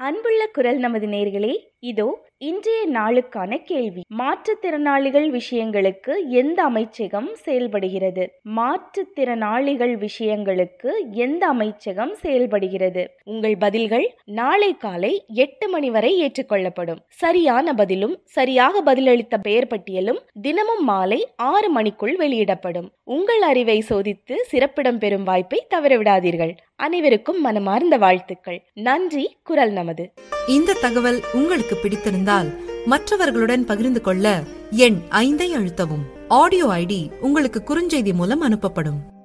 அன்புள்ள குரல் நமது நேர்களே இதோ இன்றைய நாளுக்கான கேள்வி மாற்றுத்திறனாளிகள் விஷயங்களுக்கு எந்த அமைச்சகம் செயல்படுகிறது மாற்றுத்திறனாளிகள் விஷயங்களுக்கு எந்த அமைச்சகம் செயல்படுகிறது உங்கள் பதில்கள் நாளை காலை எட்டு மணி வரை ஏற்றுக்கொள்ளப்படும் சரியான பதிலும் சரியாக பதிலளித்த பெயர் பட்டியலும் தினமும் மாலை ஆறு மணிக்குள் வெளியிடப்படும் உங்கள் அறிவை சோதித்து சிறப்பிடம் பெறும் வாய்ப்பை தவறவிடாதீர்கள் அனைவருக்கும் மனமார்ந்த வாழ்த்துக்கள் நன்றி குரல் நமது இந்த தகவல் உங்களுக்கு பிடித்திருந்தால் மற்றவர்களுடன் பகிர்ந்து கொள்ள எண் ஐந்தை அழுத்தவும் ஆடியோ ஐடி உங்களுக்கு குறுஞ்செய்தி மூலம் அனுப்பப்படும்